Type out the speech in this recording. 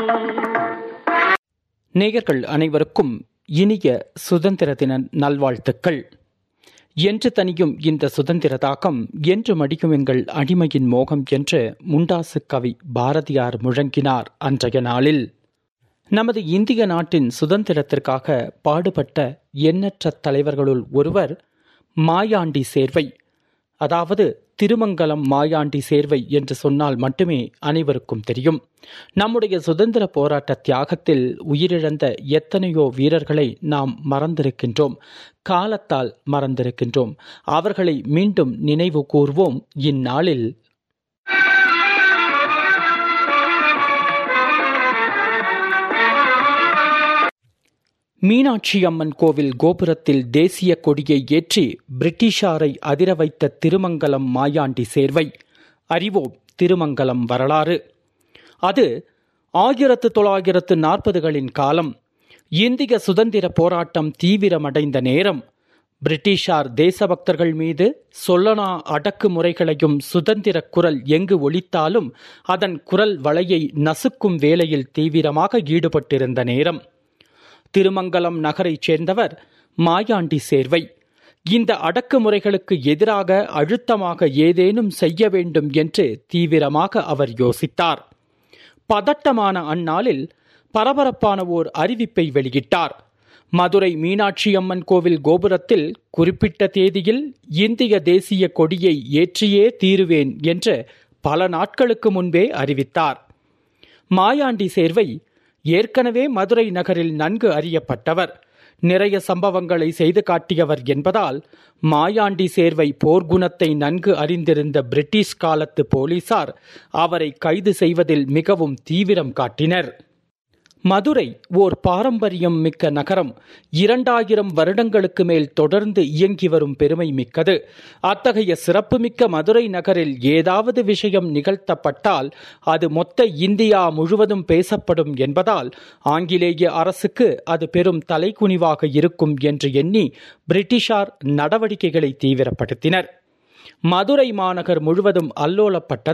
நேயர்கள் அனைவருக்கும் இனிய சுதந்திர தின நல்வாழ்த்துக்கள் என்று தனியும் இந்த சுதந்திர தாக்கம் என்று மடிக்கும் எங்கள் அடிமையின் மோகம் என்று முண்டாசு கவி பாரதியார் முழங்கினார் அன்றைய நாளில் நமது இந்திய நாட்டின் சுதந்திரத்திற்காக பாடுபட்ட எண்ணற்ற தலைவர்களுள் ஒருவர் மாயாண்டி சேர்வை அதாவது திருமங்கலம் மாயாண்டி சேர்வை என்று சொன்னால் மட்டுமே அனைவருக்கும் தெரியும் நம்முடைய சுதந்திர போராட்ட தியாகத்தில் உயிரிழந்த எத்தனையோ வீரர்களை நாம் மறந்திருக்கின்றோம் காலத்தால் மறந்திருக்கின்றோம் அவர்களை மீண்டும் நினைவு கூர்வோம் இந்நாளில் மீனாட்சி அம்மன் கோவில் கோபுரத்தில் தேசிய கொடியை ஏற்றி பிரிட்டிஷாரை அதிர வைத்த திருமங்கலம் மாயாண்டி சேர்வை அறிவோம் திருமங்கலம் வரலாறு அது ஆயிரத்து தொள்ளாயிரத்து நாற்பதுகளின் காலம் இந்திய சுதந்திர போராட்டம் தீவிரமடைந்த நேரம் பிரிட்டிஷார் தேசபக்தர்கள் மீது சொல்லனா அடக்குமுறைகளையும் சுதந்திர குரல் எங்கு ஒலித்தாலும் அதன் குரல் வலையை நசுக்கும் வேலையில் தீவிரமாக ஈடுபட்டிருந்த நேரம் திருமங்கலம் நகரைச் சேர்ந்தவர் மாயாண்டி சேர்வை இந்த அடக்குமுறைகளுக்கு எதிராக அழுத்தமாக ஏதேனும் செய்ய வேண்டும் என்று தீவிரமாக அவர் யோசித்தார் பதட்டமான அந்நாளில் பரபரப்பான ஓர் அறிவிப்பை வெளியிட்டார் மதுரை மீனாட்சி அம்மன் கோவில் கோபுரத்தில் குறிப்பிட்ட தேதியில் இந்திய தேசிய கொடியை ஏற்றியே தீருவேன் என்று பல நாட்களுக்கு முன்பே அறிவித்தார் மாயாண்டி சேர்வை ஏற்கனவே மதுரை நகரில் நன்கு அறியப்பட்டவர் நிறைய சம்பவங்களை செய்து காட்டியவர் என்பதால் மாயாண்டி சேர்வை போர்க்குணத்தை நன்கு அறிந்திருந்த பிரிட்டிஷ் காலத்து போலீசார் அவரை கைது செய்வதில் மிகவும் தீவிரம் காட்டினர் மதுரை ஓர் பாரம்பரியம் மிக்க நகரம் இரண்டாயிரம் வருடங்களுக்கு மேல் தொடர்ந்து இயங்கி வரும் பெருமை மிக்கது அத்தகைய சிறப்புமிக்க மதுரை நகரில் ஏதாவது விஷயம் நிகழ்த்தப்பட்டால் அது மொத்த இந்தியா முழுவதும் பேசப்படும் என்பதால் ஆங்கிலேய அரசுக்கு அது பெரும் தலைக்குனிவாக இருக்கும் என்று எண்ணி பிரிட்டிஷார் நடவடிக்கைகளை தீவிரப்படுத்தினர் மதுரை மாநகர் முழுவதும் அல்லோலப்பட்டது